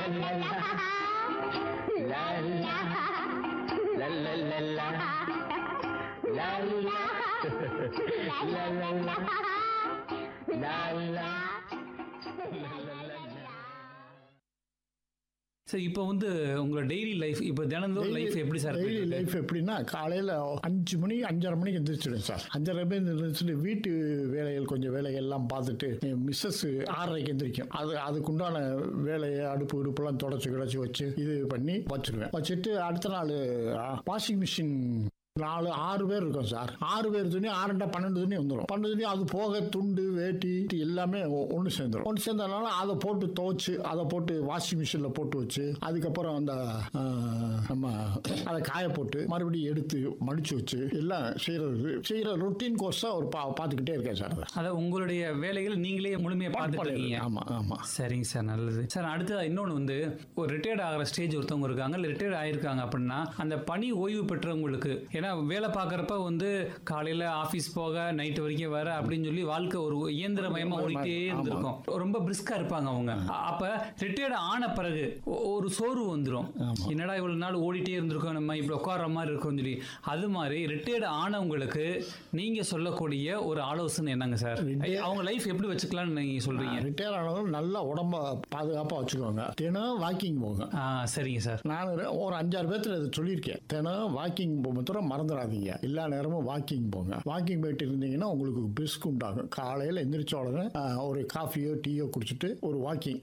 Sir இப்போ வந்து உங்களோட டெய்லி லைஃப் இப்போ தினந்தோறும் லைஃப் எப்படி சார் டெய்லி போயிட்டு இருக்கு? லைஃப் எப்படின்னா காலையில் அஞ்சு மணி அஞ்சரை மணிக்கு எந்திரிச்சிடுவேன் சார் அஞ்சரை மணி எந்திரிச்சிட்டு வீட்டு வேலைகள் கொஞ்சம் வேலைகள் எல்லாம் பார்த்துட்டு மிஸ்ஸஸ் ஆறரைக்கு எந்திரிக்கும் அது அதுக்குண்டான வேலையை அடுப்பு இடுப்புலாம் தொடச்சி கிடச்சி வச்சு இது பண்ணி வச்சிருவேன் வச்சுட்டு அடுத்த நாள் வாஷிங் மிஷின் நாலு ஆறு பேர் இருக்கோம் சார் ஆறு பேர் துணி ஆறுண்டா பன்னெண்டு துணி வந்துடும் பன்னெண்டு துணி அது போக துண்டு வேட்டி எல்லாமே ஒன்று சேர்ந்துடும் ஒன்று சேர்ந்ததுனால அதை போட்டு துவைச்சு அதை போட்டு வாஷிங் மிஷினில் போட்டு வச்சு அதுக்கப்புறம் அந்த ஆ, நம்ம அதை காய போட்டு மறுபடியும் எடுத்து மடிச்சு வச்சு எல்லாம் செய்யறது செய்கிற ரொட்டீன் கோர்ஸாக ஒரு பா பார்த்துக்கிட்டே இருக்கேன் சார் அதை அதான் உங்களுடைய வேலைகள் நீங்களே முழுமையா பார்த்துட்டு இருக்கீங்க ஆமாம் ஆமாம் சரிங்க சார் நல்லது சார் அடுத்ததா இன்னொன்று வந்து ஒரு ரிட்டையர்ட் ஆகிற ஸ்டேஜ் ஒருத்தவங்க இருக்காங்க இல்லை ரிட்டையர்ட் ஆயிருக்காங்க அப்படின்னா அந்த பணி ஓய்வு பெற்றவங்களுக்கு ஏன்னா வேலை பார்க்குறப்ப வந்து காலையில் ஆஃபீஸ் போக நைட்டு வரைக்கும் வர அப்படின்னு சொல்லி வாழ்க்கை ஒரு இயந்திரமயமாக ஓடிட்டே இருந்திருக்கும் ரொம்ப பிரிஸ்காக இருப்பாங்க அவங்க அ- அப்ப ரிட்டையர்ட் ஆன பிறகு ஒ- ஒரு சோர்வு வந்துடும் என்னடா இவ்வளவு நாள் ஓடிட்டே இருந்திருக்கோம் நம்ம இப்படி உட்கார்ற மாதிரி இருக்கும்னு சொல்லி அது மாதிரி ரிட்டையர்ட் ஆனவங்களுக்கு நீங்க சொல்லக்கூடிய ஒரு ஆலோசனை என்னங்க சார் அவங்க லைஃப் எப்படி வச்சுக்கலாம்னு நீங்க சொல்றீங்க ரிட்டையர் ஆனவங்க நல்லா உடம்ப பாதுகாப்பாக வச்சுக்கோங்க தினம் வாக்கிங் போங்க ஆ சரிங்க சார் நான் ஒரு- ஒரு அஞ்சாறு பேர்த்துல இதை சொல்லியிருக்கேன் தினம் வாக்கிங் போகும்போது மறந்துடாதீங்க எல்லா நேரமும் வாக்கிங் போங்க வாக்கிங் போயிட்டு இருந்தீங்கன்னா உங்களுக்கு பிரிஸ்க் உண்டாகும் காலையில் எந்திரிச்ச உடனே ஆ, ஒரு காஃபியோ டீயோ குடிச்சிட்டு ஒரு வாக்கிங்